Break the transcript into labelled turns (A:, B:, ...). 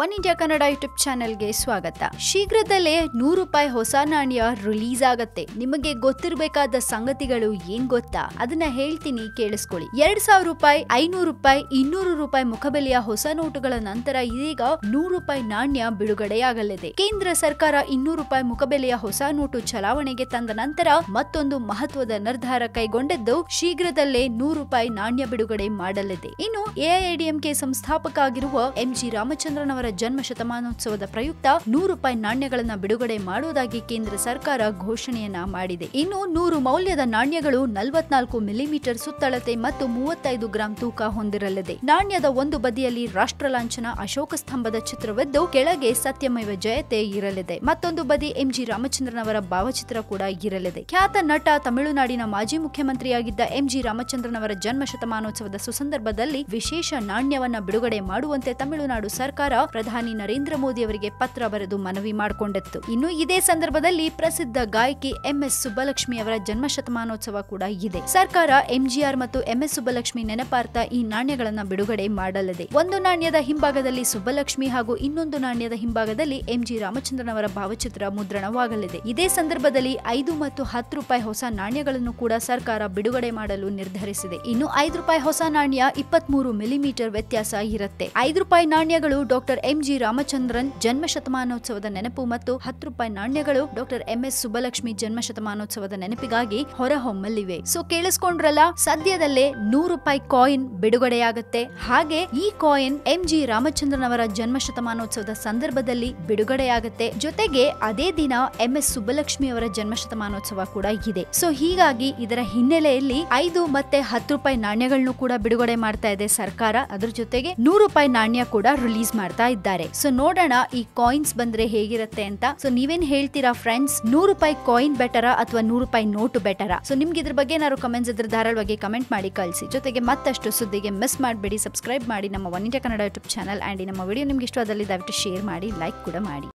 A: one India Kannada YouTube ಚಾನೆಲ್ಗೆ ಸ್ವಾಗತ ಶೀಘ್ರದಲ್ಲೇ ನೂರು ರೂಪಾಯಿ ಹೊಸ ನಾಣ್ಯ ರಿಲೀಸ್ ಆಗತ್ತೆ ನಿಮಗೆ ಗೊತ್ತಿರಬೇಕಾದ ಸಂಗತಿಗಳು ಏನ್ ಗೊತ್ತಾ ಅದನ್ನ ಹೇಳ್ತೀನಿ ಕೇಳಿಸ್ಕೊಳ್ಳಿ ಎರಡ್ ಸಾವಿರ ರೂಪಾಯಿ ಐನೂರು ರೂಪಾಯಿ ಇನ್ನೂರು ರೂಪಾಯಿ ಮುಖಬೆಲೆಯ ಹೊಸ ನೋಟುಗಳ ನಂತರ ಇದೀಗ ನೂರು ರೂಪಾಯಿ ನಾಣ್ಯ ಬಿಡುಗಡೆಯಾಗಲಿದೆ ಕೇಂದ್ರ ಸರ್ಕಾರ ಇನ್ನೂರು ರೂಪಾಯಿ ಮುಖಬೆಲೆಯ ಹೊಸ ನೋಟು ಚಲಾವಣೆಗೆ ತಂದ ನಂತರ ಮತ್ತೊಂದು ಮಹತ್ವದ ನಿರ್ಧಾರ ಕೈಗೊಂಡಿದ್ದು ಶೀಘ್ರದಲ್ಲೇ ನೂರು ರೂಪಾಯಿ ನಾಣ್ಯ ಬಿಡುಗಡೆ ಮಾಡಲಿದೆ ಇನ್ನು ಎಐಎಡಿಎಂಕೆ ಸಂಸ್ಥಾಪಕ ಆಗಿರುವ ಎಂಜಿ ರಾಮಚಂದ್ರನ್ ಅವರ ಜನ್ಮ ಶತಮಾನೋತ್ಸವದ ಪ್ರಯುಕ್ತ ನೂರು ರೂಪಾಯಿ ನಾಣ್ಯಗಳನ್ನ ಬಿಡುಗಡೆ ಮಾಡುವುದಾಗಿ ಕೇಂದ್ರ ಸರ್ಕಾರ ಘೋಷಣೆಯನ್ನ ಮಾಡಿದೆ ಇನ್ನು ನೂರು ಮೌಲ್ಯದ ನಾಣ್ಯಗಳು ನಲವತ್ನಾಲ್ಕು ಮಿಲಿಮೀಟರ್ ಸುತ್ತಳತೆ ಮತ್ತು ಮೂವತ್ತೈದು ಗ್ರಾಂ ತೂಕ ಹೊಂದಿರಲಿದೆ ನಾಣ್ಯದ ಒಂದು ಬದಿಯಲ್ಲಿ ರಾಷ್ಟ್ರ ಲಾಂಛನ ಅಶೋಕ ಸ್ತಂಭದ ಚಿತ್ರವಿದ್ದು ಕೆಳಗೆ ಸತ್ಯಮೇವ ಜಯತೆ ಇರಲಿದೆ ಮತ್ತೊಂದು ಬದಿ ಎಂಜಿ ರಾಮಚಂದ್ರನ್ ಅವರ ಭಾವಚಿತ್ರ ಕೂಡ ಇರಲಿದೆ ಖ್ಯಾತ ನಟ ತಮಿಳುನಾಡಿನ ಮಾಜಿ ಮುಖ್ಯಮಂತ್ರಿಯಾಗಿದ್ದ ಎಂಜಿ ರಾಮಚಂದ್ರನ್ ಅವರ ಜನ್ಮ ಶತಮಾನೋತ್ಸವದ ಸುಸಂದರ್ಭದಲ್ಲಿ ವಿಶೇಷ ನಾಣ್ಯವನ್ನ ಬಿಡುಗಡೆ ಮಾಡುವಂತೆ ತಮಿಳುನಾಡು ಸರ್ಕಾರ ಪ್ರಧಾನಿ ನರೇಂದ್ರ ಮೋದಿ ಅವರಿಗೆ ಪತ್ರ ಬರೆದು ಮನವಿ ಮಾಡಿಕೊಂಡಿತ್ತು ಇನ್ನು ಇದೇ ಸಂದರ್ಭದಲ್ಲಿ ಪ್ರಸಿದ್ಧ ಗಾಯಕಿ ಎಂಎಸ್ ಸುಬ್ಬಲಕ್ಷ್ಮಿ ಅವರ ಜನ್ಮ ಶತಮಾನೋತ್ಸವ ಕೂಡ ಇದೆ ಸರ್ಕಾರ ಎಂಜಿಆರ್ ಮತ್ತು ಎಂಎಸ್ ಸುಬ್ಬಲಕ್ಷ್ಮಿ ನೆನಪಾರ್ಥ ಈ ನಾಣ್ಯಗಳನ್ನ ಬಿಡುಗಡೆ ಮಾಡಲಿದೆ ಒಂದು ನಾಣ್ಯದ ಹಿಂಭಾಗದಲ್ಲಿ ಸುಬ್ಬಲಕ್ಷ್ಮಿ ಹಾಗೂ ಇನ್ನೊಂದು ನಾಣ್ಯದ ಹಿಂಭಾಗದಲ್ಲಿ ಎಂಜಿ ರಾಮಚಂದ್ರನ್ ಅವರ ಭಾವಚಿತ್ರ ಮುದ್ರಣವಾಗಲಿದೆ ಇದೇ ಸಂದರ್ಭದಲ್ಲಿ ಐದು ಮತ್ತು ಹತ್ತು ರೂಪಾಯಿ ಹೊಸ ನಾಣ್ಯಗಳನ್ನು ಕೂಡ ಸರ್ಕಾರ ಬಿಡುಗಡೆ ಮಾಡಲು ನಿರ್ಧರಿಸಿದೆ ಇನ್ನು ಐದು ರೂಪಾಯಿ ಹೊಸ ನಾಣ್ಯ ಇಪ್ಪತ್ತ್ ಮೂರು ಮಿಲಿಮೀಟರ್ ವ್ಯತ್ಯಾಸ ಇರುತ್ತೆ ಐದು ರೂಪಾಯಿ ನಾಣ್ಯಗಳು ಡಾಕ್ಟರ್ ಎಂಜಿ ರಾಮಚಂದ್ರನ್ ಜನ್ಮ ಶತಮಾನೋತ್ಸವದ ನೆನಪು ಮತ್ತು ಹತ್ತು ರೂಪಾಯಿ ನಾಣ್ಯಗಳು ಡಾಕ್ಟರ್ ಎಂಎಸ್ ಸುಬ್ಬಲಕ್ಷ್ಮಿ ಜನ್ಮ ಶತಮಾನೋತ್ಸವದ ನೆನಪಿಗಾಗಿ ಹೊರಹೊಮ್ಮಲಿವೆ ಸೊ ಕೇಳಿಸ್ಕೊಂಡ್ರಲ್ಲ ಸದ್ಯದಲ್ಲೇ ನೂರು ರೂಪಾಯಿ ಕಾಯಿನ್ ಬಿಡುಗಡೆಯಾಗುತ್ತೆ ಹಾಗೆ ಈ ಕಾಯಿನ್ ಎಂಜಿ ರಾಮಚಂದ್ರನ್ ಅವರ ಜನ್ಮ ಶತಮಾನೋತ್ಸವದ ಸಂದರ್ಭದಲ್ಲಿ ಬಿಡುಗಡೆಯಾಗುತ್ತೆ ಜೊತೆಗೆ ಅದೇ ದಿನ ಎಂಎಸ್ ಸುಬ್ಬಲಕ್ಷ್ಮಿ ಅವರ ಜನ್ಮ ಶತಮಾನೋತ್ಸವ ಕೂಡ ಇದೆ ಸೊ ಹೀಗಾಗಿ ಇದರ ಹಿನ್ನೆಲೆಯಲ್ಲಿ ಐದು ಮತ್ತೆ ಹತ್ತು ರೂಪಾಯಿ ನಾಣ್ಯಗಳನ್ನು ಕೂಡ ಬಿಡುಗಡೆ ಮಾಡ್ತಾ ಇದೆ ಸರ್ಕಾರ ಅದ್ರ ಜೊತೆಗೆ ನೂರು ರೂಪಾಯಿ ನಾಣ್ಯ ಕೂಡ ರಿಲೀಸ್ ಮಾಡ್ತಾ ಇದ್ದಾರೆ ಸೊ ನೋಡೋಣ ಈ ಕಾಯಿನ್ಸ್ ಬಂದ್ರೆ ಹೇಗಿರುತ್ತೆ ಅಂತ ಸೊ ನೀವೇನ್ ಹೇಳ್ತೀರಾ ಫ್ರೆಂಡ್ಸ್ ನೂರು ರೂಪಾಯಿ ಕಾಯಿನ್ ಬೆಟರಾ ಅಥವಾ ನೂರು ರೂಪಾಯಿ ನೋಟು ಬೆಟರಾ ಸೊ ನಿಮ್ಗೆ ಇದ್ರ ಬಗ್ಗೆ ಏನಾದ್ರು ಕಮೆಂಟ್ಸ್ ಇದ್ರೆ ಧಾರಾಳವಾಗಿ ಕಮೆಂಟ್ ಮಾಡಿ ಕಳಿಸಿ ಜೊತೆಗೆ ಮತ್ತಷ್ಟು ಸುದ್ದಿಗೆ ಮಿಸ್ ಮಾಡಬೇಡಿ ಸಬ್ಸ್ಕ್ರೈಬ್ ಮಾಡಿ ನಮ್ಮ one India Kannada YouTube channel and ನಮ್ಮ ವಿಡಿಯೋ ನಿಮ್ಗೆ ಇಷ್ಟವಾದಲ್ಲಿ ದಯವಿಟ್ಟು ಶೇರ್ ಮಾಡಿ ಲೈಕ್ ಕೂಡ ಮಾಡಿ